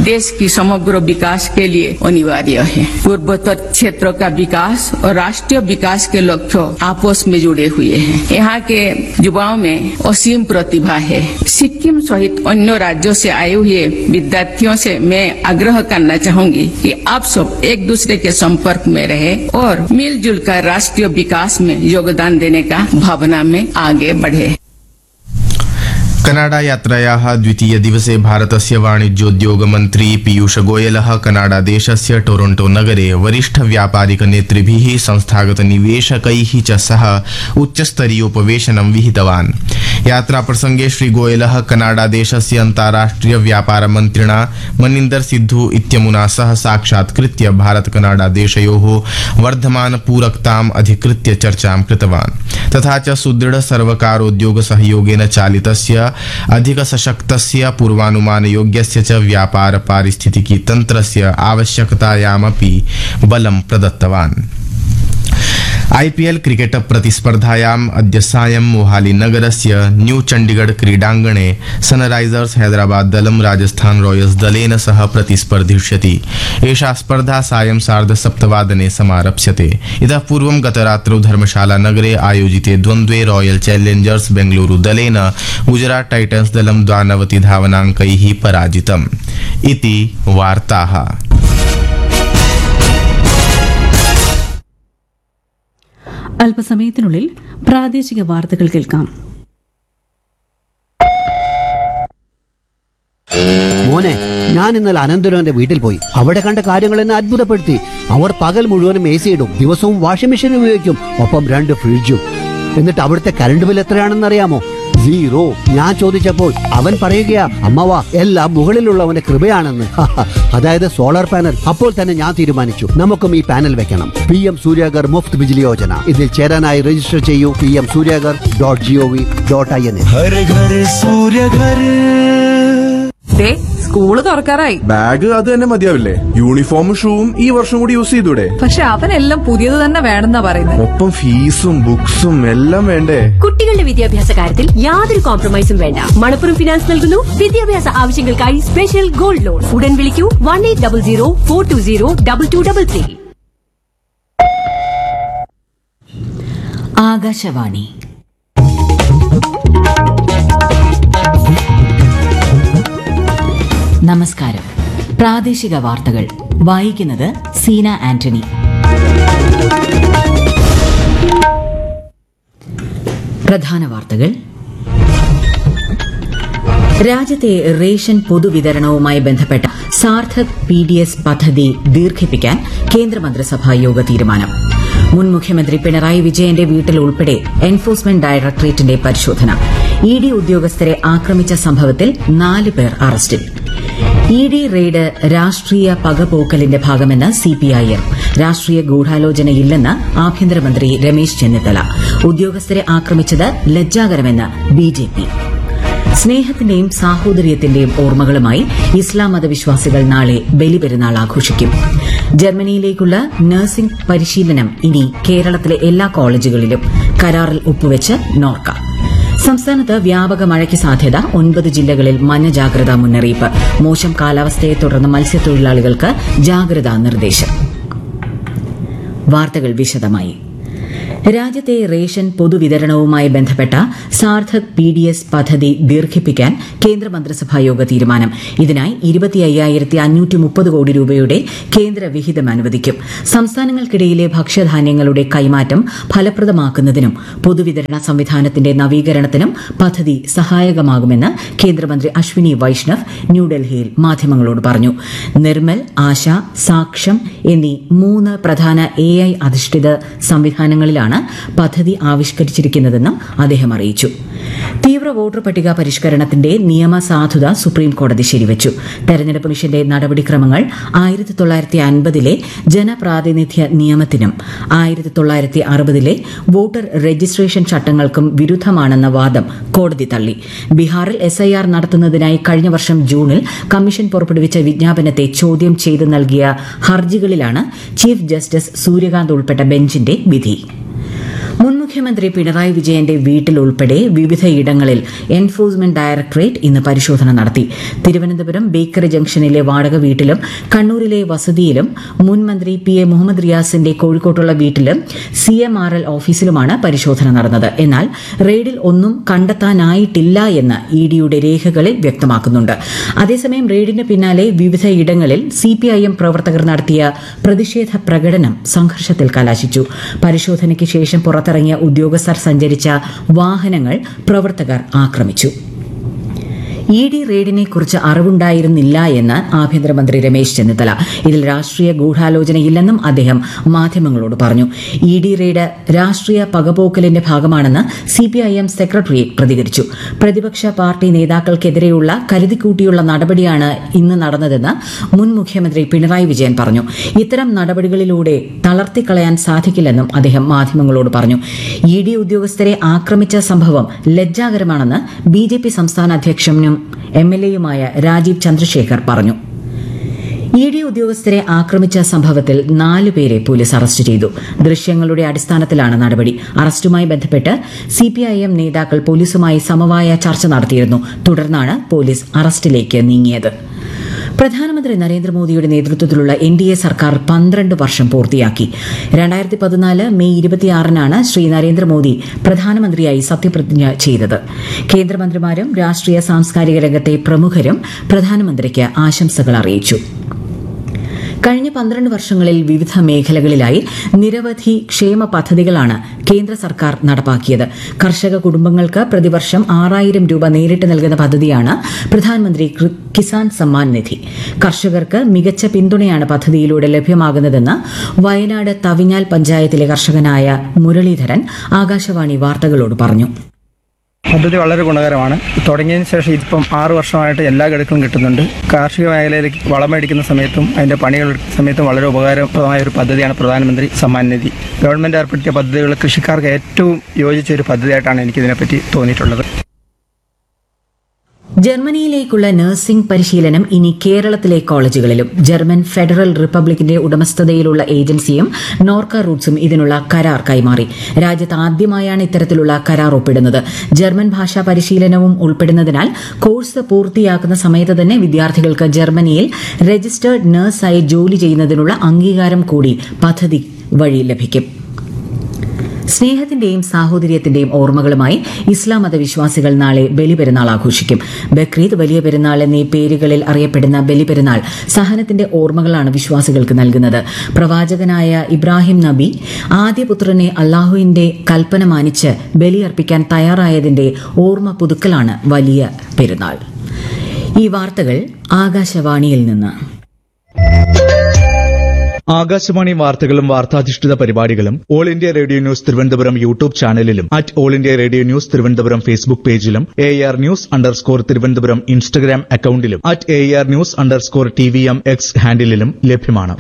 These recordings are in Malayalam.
देश की समग्र विकास के लिए अनिवार्य है पूर्वोत्तर क्षेत्र का विकास और राष्ट्रीय विकास के लक्ष्य आपस में जुड़े हुए हैं यहाँ के युवाओं में असीम प्रतिभा है सिक्किम सहित अन्य राज्यों से आए हुए विद्यार्थियों से मैं आग्रह करना चाहूंगी कि आप सब एक दूसरे के संपर्क में रहे और मिलजुल कर राष्ट्रीय विकास में योगदान देने का भावना में आगे बढ़े कनाडा यात्रायाः द्वितीयदिवसे भारतस्य वाणिज्योद्योगमन्त्री पीयूषगोयलः कनाडादेशस्य टोरण्टो नगरे वरिष्ठव्यापारिकनेतृभिः संस्थागतनिवेशकैः च सह उच्चस्तरीयोपवेशनं विहितवान् यात्राप्रसङ्गे श्रीगोयलः कनाडादेशस्य अन्ताराष्ट्रियव्यापारमन्त्रिणा मनिन्दर सिद्धू इत्यमुना सह साक्षात्कृत्य भारत कनाडादेशयोः वर्धमानपूरकताम् अधिकृत्य चर्चां कृतवान् तथा च सुदृढ सर्वकारोद्योगसहयोगेन चालितस्य अधिकसशक्तस्य पूर्वानुमानयोग्यस्य च व्यापार पारिस्थितिकी तन्त्रस्य आवश्यकतायामपि बलं प्रदत्तवान् आईपीएल क्रिकेट प्रतिस्पर्धायाम् अद्य सायं मोहालीनगरस्य न्यू चण्डीगढ़ क्रीडाङ्गणे सनराइजर्स हैदराबाद दलं राजस्थान रॉयल्स दलेन सह प्रतिस्पर्धिष्यति एषा स्पर्धा सायं सार्धसप्तवादने समारप्स्यते इतः पूर्वं गतरात्रौ धर्मशाला नगरे आयोजिते द्वन्द्वे रॉयल चैलेंजर्स बेंगलुरु दलेन गुजरात टाइटन्स दलं द्वानवति धावनाङ्कैः पराजितम् इति वार्ताः അല്പസമയത്തിനുള്ളിൽ പ്രാദേശിക വാർത്തകൾ കേൾക്കാം മോനെ ഞാൻ ഇന്നലെ അനന്തരവന്റെ വീട്ടിൽ പോയി അവിടെ കണ്ട കാര്യങ്ങൾ എന്നെ അത്ഭുതപ്പെടുത്തി അവർ പകൽ മുഴുവനും എ സി ഇടും ദിവസവും വാഷിംഗ് മെഷീൻ ഉപയോഗിക്കും ഒപ്പം രണ്ട് ഫ്രിഡ്ജും എന്നിട്ട് അവിടുത്തെ കറണ്ട് ബിൽ എത്രയാണെന്ന് അറിയാമോ സീറോ ഞാൻ ചോദിച്ചപ്പോൾ അവൻ പറയുകയാ അമ്മവാ എല്ലാം മുകളിലുള്ളവന്റെ കൃപയാണെന്ന് അതായത് സോളാർ പാനൽ അപ്പോൾ തന്നെ ഞാൻ തീരുമാനിച്ചു നമുക്കും ഈ പാനൽ വെക്കണം പി എം സൂര്യാഗർ മുഫ്ത് ബിജിലി യോജന ഇതിൽ ചേരാനായി രജിസ്റ്റർ ചെയ്യൂ P M Suryaghar dot G O V dot I N എ हर घर सूर्य घर ദേ സ്കൂള് തുറക്കാറായി ബാഗ് അത് തന്നെ മതിയാവില്ലേ യൂണിഫോമും ഷൂവും ഈ വർഷം കൂടി യൂസ് ചെയ്തൂടെ പക്ഷെ അവനെല്ലാം പുതിയത് തന്നെ വേണമെന്നാ പറയുന്നത് ഒപ്പം ഫീസും ബുക്സും എല്ലാം വേണ്ടേ കുട്ടികളുടെ വിദ്യാഭ്യാസ കാര്യത്തിൽ യാതൊരു കോംപ്രമൈസും വേണ്ട മണപ്പുറം ഫിനാൻസ് നൽകുന്നു വിദ്യാഭ്യാസ ആവശ്യങ്ങൾക്കായി സ്പെഷ്യൽ ഗോൾഡ് ലോൺ ഉടൻ വിളിക്കൂ one eight double zero four two zero double two double three Akashvani നമസ്കാരം പ്രാദേശിക വാർത്തകൾ വായിക്കുന്നത് സീന ആന്റണി പ്രധാന വാർത്തകൾ രാജ്യത്തെ റേഷൻ പൊതുവിതരണവുമായി ബന്ധപ്പെട്ട സാർത്ഥക് പി ഡി എസ് പദ്ധതി ദീർഘിപ്പിക്കാൻ കേന്ദ്രമന്ത്രിസഭാ യോഗ തീരുമാനം മുൻ മുഖ്യമന്ത്രി പിണറായി വിജയന്റെ വീട്ടിൽ ഉൾപ്പെടെ എൻഫോഴ്സ്മെന്റ് ഡയറക്ടറേറ്റിന്റെ പരിശോധന ഇ ഡി ഉദ്യോഗസ്ഥരെ ആക്രമിച്ച സംഭവത്തിൽ നാല് പേർ അറസ്റ്റിൽ ഇ ഡി റെയ്ഡ് രാഷ്ട്രീയ പകപോക്കലിന്റെ ഭാഗമെന്ന് സിപിഐഎം രാഷ്ട്രീയ ഗൂഢാലോചനയില്ലെന്ന് ആഭ്യന്തരമന്ത്രി രമേശ് ചെന്നിത്തല ഉദ്യോഗസ്ഥരെ ആക്രമിച്ചത് ലജ്ജാകരമെന്ന് ബിജെപി സ്നേഹത്തിന്റെയും സാഹോദര്യത്തിന്റെയും ഓർമ്മകളുമായി ഇസ്ലാം മതവിശ്വാസികൾ നാളെ ബലിപെരുന്നാൾ ആഘോഷിക്കും ജർമ്മനിയിലേക്കുള്ള നഴ്സിംഗ് പരിശീലനം ഇനി കേരളത്തിലെ എല്ലാ കോളേജുകളിലും കരാറിൽ ഒപ്പുവെച്ച് നോർക്ക സംസ്ഥാനത്ത് വ്യാപക മഴയ്ക്ക് സാധ്യത ഒൻപത് ജില്ലകളിൽ മഞ്ഞ ജാഗ്രതാ മുന്നറിയിപ്പ് മോശം കാലാവസ്ഥയെ തുടർന്ന് മത്സ്യത്തൊഴിലാളികൾക്ക് ജാഗ്രതാ നിർദ്ദേശം വാർത്തകൾ വിശദമായി രാജ്യത്തെ റേഷൻ പൊതുവിതരണവുമായി ബന്ധപ്പെട്ട സാർത്ഥക് പി ഡി എസ് പദ്ധതി ദീർഘിപ്പിക്കാൻ കേന്ദ്രമന്ത്രിസഭാ യോഗ തീരുമാനം ഇതിനായി ഇരുപത്തി അയ്യായിരത്തി അഞ്ഞൂറ്റി മുപ്പത് കോടി രൂപയുടെ കേന്ദ്ര വിഹിതം അനുവദിക്കും സംസ്ഥാനങ്ങൾക്കിടയിലെ ഭക്ഷ്യധാന്യങ്ങളുടെ കൈമാറ്റം ഫലപ്രദമാക്കുന്നതിനും പൊതുവിതരണ സംവിധാനത്തിന്റെ നവീകരണത്തിനും പദ്ധതി സഹായകമാകുമെന്ന് കേന്ദ്രമന്ത്രി അശ്വിനി വൈഷ്ണവ് ന്യൂഡൽഹിയിൽ മാധ്യമങ്ങളോട് പറഞ്ഞു നിർമ്മൽ ആശ സാക്ഷം എന്നീ മൂന്ന് പ്രധാന എ ഐ അധിഷ്ഠിത സംവിധാനങ്ങളിലാണ് പദ്ധതി ആവിഷ്കരിച്ചിരിക്കുന്നതെന്നും അദ്ദേഹം അറിയിച്ചു തീവ്ര വോട്ടർ പട്ടിക പരിഷ്കരണത്തിന്റെ നിയമസാധുത സുപ്രീം കോടതി ശരിവച്ചു തെരഞ്ഞെടുപ്പ് മിഷന്റെ നടപടിക്രമങ്ങൾ ആയിരത്തി തൊള്ളായിരത്തി അൻപതിലെ ജനപ്രാതിനിധ്യ നിയമത്തിനും ആയിരത്തി തൊള്ളായിരത്തി അറുപതിലെ വോട്ടർ രജിസ്ട്രേഷൻ ചട്ടങ്ങൾക്കും വിരുദ്ധമാണെന്ന വാദം കോടതി തള്ളി ബീഹാറിൽ എസ് ഐ ആർ നടത്തുന്നതിനായി കഴിഞ്ഞ വർഷം ജൂണിൽ കമ്മീഷൻ പുറപ്പെടുവിച്ച വിജ്ഞാപനത്തെ ചോദ്യം ചെയ്ത് നൽകിയ ഹർജികളിലാണ് ചീഫ് ജസ്റ്റിസ് സൂര്യകാന്ത് ഉൾപ്പെട്ട ബെഞ്ചിന്റെ വിധി മുൻ മുഖ്യമന്ത്രി പിണറായി വിജയന്റെ വീട്ടിലുൾപ്പെടെ വിവിധയിടങ്ങളിൽ എൻഫോഴ്സ്മെന്റ് ഡയറക്ടറേറ്റ് ഇന്ന് പരിശോധന നടത്തി തിരുവനന്തപുരം ബേക്കറി ജംഗ്ഷനിലെ വാടക വീട്ടിലും കണ്ണൂരിലെ വസതിയിലും മുൻ മന്ത്രി പി എ മുഹമ്മദ് റിയാസിന്റെ കോഴിക്കോട്ടുള്ള വീട്ടിലും സി എം ആർ എൽ ഓഫീസിലുമാണ് പരിശോധന നടന്നത് എന്നാൽ റെയ്ഡിൽ ഒന്നും കണ്ടെത്താനായിട്ടില്ല എന്ന് ഇ ഡിയുടെ രേഖകളിൽ വ്യക്തമാക്കുന്നുണ്ട് അതേസമയം റെയ്ഡിന് പിന്നാലെ വിവിധയിടങ്ങളിൽ സിപിഐഎം പ്രവർത്തകർ നടത്തിയ പ്രതിഷേധ പ്രകടനം സംഘർഷത്തിൽ കലാശിച്ചു പരിശോധനയ്ക്ക് ശേഷം പുറത്തിറങ്ങിയ ഉദ്യോഗസ്ഥർ സഞ്ചരിച്ച വാഹനങ്ങൾ പ്രവർത്തകർ ആക്രമിച്ചു ഇ ഡി റെയ്ഡിനെ കുറിച്ച് അറിവുണ്ടായിരുന്നില്ല എന്ന് ആഭ്യന്തരമന്ത്രി രമേശ് ചെന്നിത്തല ഇതിൽ രാഷ്ട്രീയ ഗൂഢാലോചനയില്ലെന്നും അദ്ദേഹം മാധ്യമങ്ങളോട് പറഞ്ഞു ഇ ഡി റെയ്ഡ് രാഷ്ട്രീയ പകപോക്കലിന്റെ ഭാഗമാണെന്ന് സിപിഐഎം സെക്രട്ടറിയേറ്റ് പ്രതികരിച്ചു പ്രതിപക്ഷ പാർട്ടി നേതാക്കൾക്കെതിരെയുള്ള കരുതിക്കൂട്ടിയുള്ള നടപടിയാണ് ഇന്ന് നടന്നതെന്ന് മുൻ മുഖ്യമന്ത്രി പിണറായി വിജയൻ പറഞ്ഞു ഇത്തരം നടപടികളിലൂടെ തളർത്തിക്കളയാൻ സാധിക്കില്ലെന്നും അദ്ദേഹം മാധ്യമങ്ങളോട് പറഞ്ഞു ഇ ഡി ഉദ്യോഗസ്ഥരെ ആക്രമിച്ച സംഭവം ലജ്ജാകരമാണെന്ന് ബി ജെ പി സംസ്ഥാന അധ്യക്ഷനും എം എൽ എയുമായ രാജീവ് ചന്ദ്രശേഖർ പറഞ്ഞു ഇ ഡി ഉദ്യോഗസ്ഥരെ ആക്രമിച്ച സംഭവത്തിൽ നാലു പേരെ പോലീസ് അറസ്റ്റ് ചെയ്തു ദൃശ്യങ്ങളുടെ അടിസ്ഥാനത്തിലാണ് നടപടി അറസ്റ്റുമായി ബന്ധപ്പെട്ട് സിപിഐഎം നേതാക്കൾ പോലീസുമായി സമവായ ചർച്ച നടത്തിയിരുന്നു തുടർന്നാണ് പോലീസ് അറസ്റ്റിലേക്ക് നീങ്ങിയത് പ്രധാനമന്ത്രി നരേന്ദ്രമോദിയുടെ നേതൃത്വത്തിലുള്ള എൻ ഡി എ സർക്കാർ പന്ത്രണ്ട് വർഷം പൂർത്തിയാക്കി രണ്ടായിരത്തി പതിനാല് മെയ് ഇരുപത്തിയാറിനാണ് ശ്രീ നരേന്ദ്രമോദി പ്രധാനമന്ത്രിയായി സത്യപ്രതിജ്ഞ ചെയ്തത് കേന്ദ്രമന്ത്രിമാരും രാഷ്ട്രീയ സാംസ്കാരിക രംഗത്തെ പ്രമുഖരും പ്രധാനമന്ത്രിക്ക് ആശംസകൾ അറിയിച്ചു കഴിഞ്ഞ പന്ത്രണ്ട് വർഷങ്ങളിൽ വിവിധ മേഖലകളിലായി നിരവധി ക്ഷേമ പദ്ധതികളാണ് കേന്ദ്ര സർക്കാർ നടപ്പാക്കിയത് കർഷക കുടുംബങ്ങൾക്ക് പ്രതിവർഷം ആറായിരം രൂപ നേരിട്ട് നൽകുന്ന പദ്ധതിയാണ് പ്രധാനമന്ത്രി കൃ- കിസാൻ സമ്മാൻ നിധി കർഷകർക്ക് മികച്ച പിന്തുണയാണ് പദ്ധതിയിലൂടെ ലഭ്യമാകുന്നതെന്ന് വയനാട് തവിഞ്ഞാൽ പഞ്ചായത്തിലെ കർഷകനായ മുരളീധരൻ ആകാശവാണി വാർത്തകളോട് പറഞ്ഞു പദ്ധതി വളരെ ഗുണകരമാണ് തുടങ്ങിയതിന് ശേഷം ഇതിപ്പം ആറ് വർഷമായിട്ട് എല്ലാ ഗഡുക്കളും കിട്ടുന്നുണ്ട് കാർഷിക മേഖലയിലേക്ക് വളമേടിക്കുന്ന സമയത്തും അതിന്റെ പണികൾ എടുക്കുന്ന സമയത്തും വളരെ ഉപകാരപ്രദമായ ഒരു പദ്ധതിയാണ് പ്രധാനമന്ത്രി സമ്മാൻ നിധി ഗവൺമെന്റ് ഏർപ്പെടുത്തിയ പദ്ധതികൾ കൃഷിക്കാർക്ക് ഏറ്റവും യോജിച്ച ഒരു പദ്ധതിയായിട്ടാണ് എനിക്ക് ഇതിനെപ്പറ്റി തോന്നിയിട്ടുള്ളത് ജർമ്മനിയിലേക്കുള്ള നഴ്സിംഗ് പരിശീലനം ഇനി കേരളത്തിലെ കോളേജുകളിലും ജർമ്മൻ ഫെഡറൽ റിപ്പബ്ലിക്കിന്റെ ഉടമസ്ഥതയിലുള്ള ഏജൻസിയും നോർക്ക റൂട്ട്സും ഇതിനുള്ള കരാർ കൈമാറി രാജ്യത്ത് ആദ്യമായാണ് ഇത്തരത്തിലുള്ള കരാർ ഒപ്പിടുന്നത് ജർമ്മൻ ഭാഷാ പരിശീലനവും ഉൾപ്പെടുന്നതിനാൽ കോഴ്സ് പൂർത്തിയാക്കുന്ന സമയത്ത് തന്നെ വിദ്യാർത്ഥികൾക്ക് ജർമ്മനിയിൽ രജിസ്റ്റേർഡ് നഴ്സായി ജോലി ചെയ്യുന്നതിനുള്ള അംഗീകാരം കൂടി പദ്ധതി വഴി ലഭിക്കും സ്നേഹത്തിന്റെയും സാഹോദര്യത്തിന്റെയും ഓർമ്മകളുമായി ഇസ്ലാം മതവിശ്വാസികൾ നാളെ ബലിപെരുന്നാൾ ആഘോഷിക്കും ബക്രീദ് വലിയ പെരുന്നാൾ എന്നീ പേരുകളിൽ അറിയപ്പെടുന്ന ബലിപെരുന്നാൾ സഹനത്തിന്റെ ഓർമ്മകളാണ് വിശ്വാസികൾക്ക് നൽകുന്നത് പ്രവാചകനായ ഇബ്രാഹിം നബി ആദ്യപുത്രനെ അള്ളാഹുവിന്റെ കൽപ്പന മാനിച്ച് ബലിയർപ്പിക്കാൻ തയ്യാറായതിന്റെ ഓർമ്മ പുതുക്കലാണ് വലിയ പെരുന്നാൾ ഈ വാർത്തകൾ ആകാശവാണിയിൽ നിന്ന് ആകാശവാണി വാർത്തകളും വാർത്താധിഷ്ഠിത പരിപാടികളും all India radio news Thiruvananthapuram YouTube ചാനലിലും at all India radio news Thiruvananthapuram Facebook പേജിലും A R news underscore Thiruvananthapuram Instagram അക്കൌണ്ടിലും at A R news underscore T V M X ഹാൻഡിലും ലഭ്യമാണ്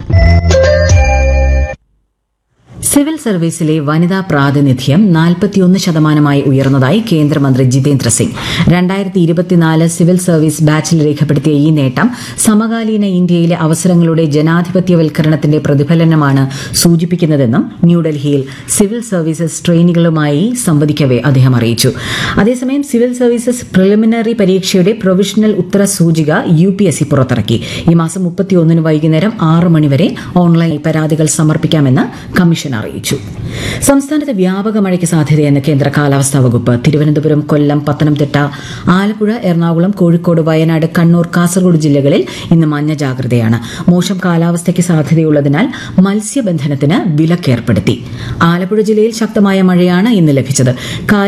സിവിൽ സർവീസിലെ വനിതാ പ്രാതിനിധ്യം നാൽപ്പത്തിയൊന്ന് ശതമാനമായി ഉയർന്നതായി കേന്ദ്രമന്ത്രി ജിതേന്ദ്ര സിംഗ് രണ്ടായിരത്തി ഇരുപത്തിനാല് സിവിൽ സർവീസ് ബാച്ചിൽ രേഖപ്പെടുത്തിയ ഈ നേട്ടം സമകാലീന ഇന്ത്യയിലെ അവസരങ്ങളുടെ ജനാധിപത്യവൽക്കരണത്തിന്റെ പ്രതിഫലനമാണ് സൂചിപ്പിക്കുന്നതെന്നും ന്യൂഡൽഹിയിൽ സിവിൽ സർവീസസ് ട്രെയിനികളുമായി സംവദിക്കവെ അദ്ദേഹം അറിയിച്ചു അതേസമയം സിവിൽ സർവീസസ് പ്രിലിമിനറി പരീക്ഷയുടെ പ്രൊവിഷണൽ ഉത്തര സൂചിക യു പി എസ് സി പുറത്തിറക്കി ഈ മാസം മുപ്പത്തിയൊന്നിന് വൈകുന്നേരം ആറ് മണിവരെ ഓൺലൈൻ പരാതികൾ സമർപ്പിക്കാമെന്ന് കമ്മീഷൻ അറിയിച്ചു സംസ്ഥാനത്ത് വ്യാപക മഴയ്ക്ക് സാധ്യതയെന്ന് കേന്ദ്ര കാലാവസ്ഥാ വകുപ്പ് തിരുവനന്തപുരം കൊല്ലം പത്തനംതിട്ട ആലപ്പുഴ എറണാകുളം കോഴിക്കോട് വയനാട് കണ്ണൂർ കാസർഗോഡ് ജില്ലകളിൽ ഇന്ന് മഞ്ഞ ജാഗ്രതയാണ് മോശം കാലാവസ്ഥയ്ക്ക് സാധ്യതയുള്ളതിനാൽ മത്സ്യബന്ധനത്തിന് വിലക്കേർപ്പെടുത്തി ആലപ്പുഴ ജില്ലയിൽ ശക്തമായ മഴയാണ് ഇന്ന് ലഭിച്ചത് കായൽ